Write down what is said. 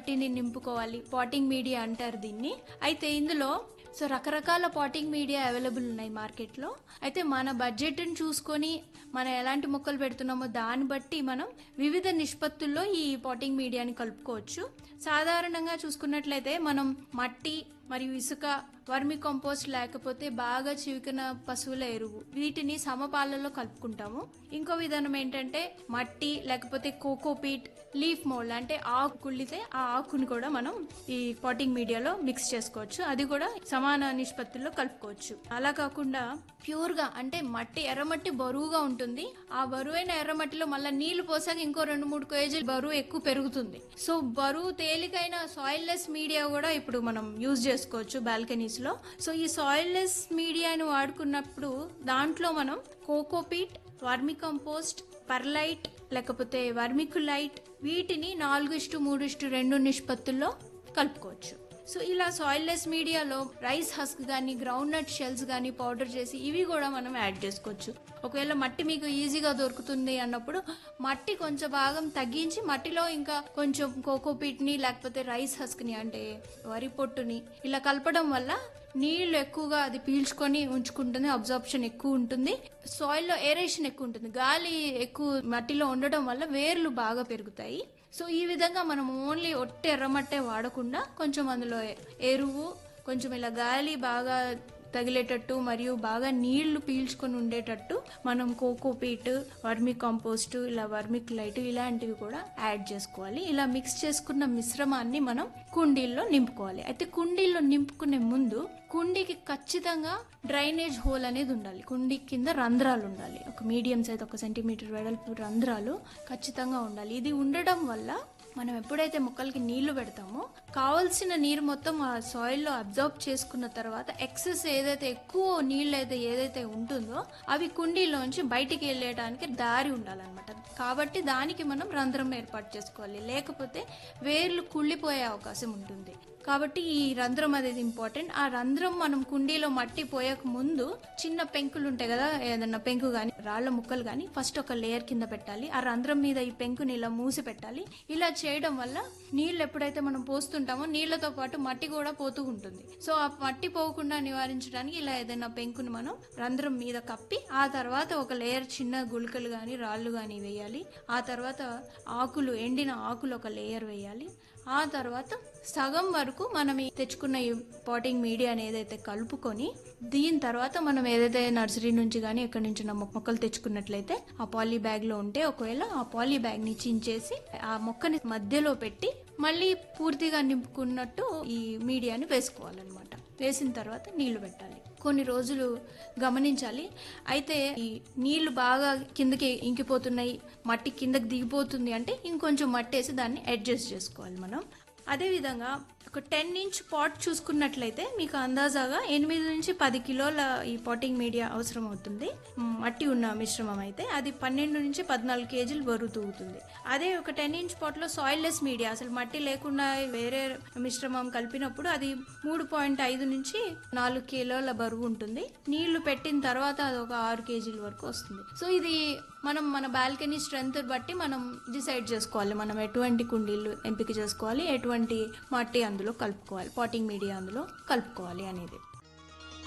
మట్టిని నింపుకోవాలి potting media అంటారు దీన్ని అయితే ఇందులో సో రకరకాల పాటింగ్ మీడియా అవైలబుల్ ఉన్నాయి మార్కెట్లో అయితే మన బడ్జెట్ని చూసుకొని మనం ఎలాంటి మొక్కలు పెడుతున్నామో దాన్ని బట్టి మనం వివిధ నిష్పత్తుల్లో ఈ పాటింగ్ మీడియాని కలుపుకోవచ్చు సాధారణంగా చూసుకున్నట్లయితే మనం మట్టి మరియు ఇసుక వర్మి కంపోస్ట్ లేకపోతే బాగా చివికిన పశువుల ఎరువు వీటిని సమపాలలో కలుపుకుంటాము ఇంకో విధానం ఏంటంటే మట్టి లేకపోతే కోకోపీట్ లీఫ్ మోల్డ్ అంటే ఆకు కుళ్ళితే ఆ ఆకుని కూడా మనం ఈ పాటింగ్ మీడియాలో మిక్స్ చేసుకోవచ్చు అది కూడా సమాన నిష్పత్తుల్లో కలుపుకోవచ్చు అలా కాకుండా ప్యూర్ గా అంటే మట్టి ఎర్రమట్టి బరువుగా ఉంటుంది ఆ బరువైన ఎర్రమట్టిలో మళ్ళీ నీళ్లు పోసాక ఇంకో రెండు మూడు కేజీలు బరువు ఎక్కువ పెరుగుతుంది సో బరువు తేలికైన సాయిల్ లెస్ మీడియా కూడా ఇప్పుడు మనం యూజ్ చేసుకోవచ్చు బాల్కనీస్ లో సో ఈ సాయిల్ లెస్ మీడియాని వాడుకున్నప్పుడు దాంట్లో మనం కోకోపీట్ వర్మి కంపోస్ట్ పర్లైట్ లేకపోతే వర్మికులైట్ వీటిని నాలుగు ఇష్టు మూడు ఇష్టు రెండు నిష్పత్తుల్లో కలుపుకోవచ్చు సో ఇలా సాయిల్ లెస్ మీడియాలో రైస్ హస్క్ కానీ గ్రౌండ్ నట్ షెల్స్ కానీ పౌడర్ చేసి ఇవి కూడా మనం యాడ్ చేసుకోవచ్చు ఒకవేళ మట్టి మీకు ఈజీగా దొరుకుతుంది అన్నప్పుడు మట్టి కొంచెం భాగం తగ్గించి మట్టిలో ఇంకా కొంచెం కోకోపీట్ని లేకపోతే రైస్ హస్క్ని అంటే వరి పొట్టుని ఇలా కలపడం వల్ల నీళ్లు ఎక్కువగా అది పీల్చుకొని ఉంచుకుంటుంది అబ్జార్ప్షన్ ఎక్కువ ఉంటుంది సాయిల్లో ఏరేషన్ ఎక్కువ ఉంటుంది గాలి ఎక్కువ మట్టిలో ఉండడం వల్ల వేర్లు బాగా పెరుగుతాయి సో ఈ విధంగా మనం ఓన్లీ ఒట్టి ఎర్రమట్టే వాడకుండా కొంచెం అందులో ఎరువు కొంచెం ఇలా గాలి బాగా తగిలేటట్టు మరియు బాగా నీళ్లు పీల్చుకొని ఉండేటట్టు మనం కోకోపీట్ వర్మి కంపోస్ట్ ఇలా వర్మిక్ లైట్ ఇలాంటివి కూడా యాడ్ చేసుకోవాలి ఇలా మిక్స్ చేసుకున్న మిశ్రమాన్ని మనం కుండీల్లో నింపుకోవాలి అయితే కుండీల్లో నింపుకునే ముందు కుండీకి ఖచ్చితంగా డ్రైనేజ్ హోల్ అనేది ఉండాలి కుండీ కింద రంధ్రాలు ఉండాలి ఒక మీడియం సైజ్ ఒక సెంటీమీటర్ వెడల్పు రంధ్రాలు ఖచ్చితంగా ఉండాలి ఇది ఉండడం వల్ల మనం ఎప్పుడైతే మొక్కలకి నీళ్లు పెడతామో కావాల్సిన నీరు మొత్తం ఆ సాయిల్లో అబ్జర్వ్ చేసుకున్న తర్వాత ఎక్సెస్ ఏదైతే ఎక్కువ నీళ్ళు అయితే ఏదైతే ఉంటుందో అవి కుండీలోంచి బయటికి వెళ్ళేయడానికి దారి ఉండాలన్నమాట కాబట్టి దానికి మనం రంధ్రం ఏర్పాటు చేసుకోవాలి లేకపోతే వేర్లు కుళ్ళిపోయే అవకాశం ఉంటుంది కాబట్టి ఈ రంధ్రం అనేది ఇంపార్టెంట్ ఆ రంధ్రం మనం కుండీలో మట్టి పోయక ముందు చిన్న పెంకులు ఉంటాయి కదా ఏదన్నా పెంకు కానీ రాళ్ల ముక్కలు కానీ ఫస్ట్ ఒక లేయర్ కింద పెట్టాలి ఆ రంధ్రం మీద ఈ పెంకుని ఇలా మూసి పెట్టాలి ఇలా చేయడం వల్ల నీళ్ళు ఎప్పుడైతే మనం పోస్తుంటామో నీళ్లతో పాటు మట్టి కూడా పోతూ ఉంటుంది సో ఆ మట్టి పోకుండా నివారించడానికి ఇలా ఏదైనా పెంకుని మనం రంధ్రం మీద కప్పి ఆ తర్వాత ఒక లేయర్ చిన్న గుళికలు కానీ రాళ్ళు కానీ వేయాలి ఆ తర్వాత ఆకులు ఎండిన ఆకులు ఒక లేయర్ వేయాలి ఆ తర్వాత సగం వరకు మనం ఈ తెచ్చుకున్న ఈ పాటింగ్ మీడియాని ఏదైతే కలుపుకొని దీని తర్వాత మనం ఏదైతే నర్సరీ నుంచి కానీ ఎక్కడి నుంచి నా మొక్కలు తెచ్చుకున్నట్లయితే ఆ పాలీ బ్యాగ్ లో ఉంటే ఒకవేళ ఆ పాలీ బ్యాగ్ ని చించేసి ఆ మొక్కని మధ్యలో పెట్టి మళ్ళీ పూర్తిగా నింపుకున్నట్టు ఈ మీడియాని వేసుకోవాలన్నమాట వేసిన తర్వాత నీళ్లు పెట్టాలి కొన్ని రోజులు గమనించాలి అయితే ఈ నీళ్లు బాగా కిందకి ఇంకిపోతున్నాయి మట్టి కిందకి దిగిపోతుంది అంటే ఇంకొంచెం మట్టి వేసి దాన్ని అడ్జస్ట్ చేసుకోవాలి మనం అదేవిధంగా ఒక టెన్ ఇంచ్ పాట్ చూసుకున్నట్లయితే మీకు అందాజాగా ఎనిమిది నుంచి పది కిలోల ఈ పాటింగ్ మీడియా అవసరం అవుతుంది మ్, మట్టి ఉన్న మిశ్రమం అయితే అది పన్నెండు నుంచి పద్నాలుగు కేజీలు బరువు తూగుతుంది అదే ఒక టెన్ ఇంచ్ పాట్లో సాయిల్ లెస్ మీడియా అసలు మట్టి లేకుండా వేరే మిశ్రమం కలిపినప్పుడు అది మూడు పాయింట్ ఐదు నుంచి నాలుగు కిలోల బరువు ఉంటుంది నీళ్లు పెట్టిన తర్వాత అది ఒక ఆరు కేజీల వరకు వస్తుంది సో ఇది మనం మన బాల్కనీ స్ట్రెంత్ బట్టి మనం డిసైడ్ చేసుకోవాలి మనం ఎటువంటి కుండీలు ఎంపిక చేసుకోవాలి ఎటువంటి మట్టి అందులో కలుపుకోవాలి పాటింగ్ మీడియా అందులో కలుపుకోవాలి అనేది